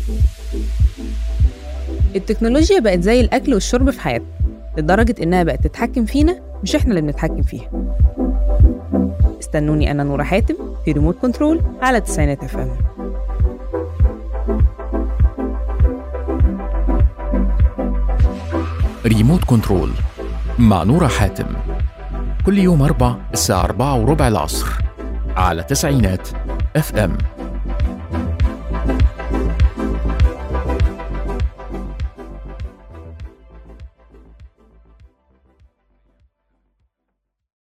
التكنولوجيا بقت زي الأكل والشرب في حياتنا لدرجة إنها بقت تتحكم فينا مش إحنا اللي بنتحكم فيها استنوني أنا نورة حاتم في ريموت كنترول على تسعينات اف ام ريموت كنترول مع نورة حاتم كل يوم أربع الساعة أربعة وربع العصر على تسعينات اف ام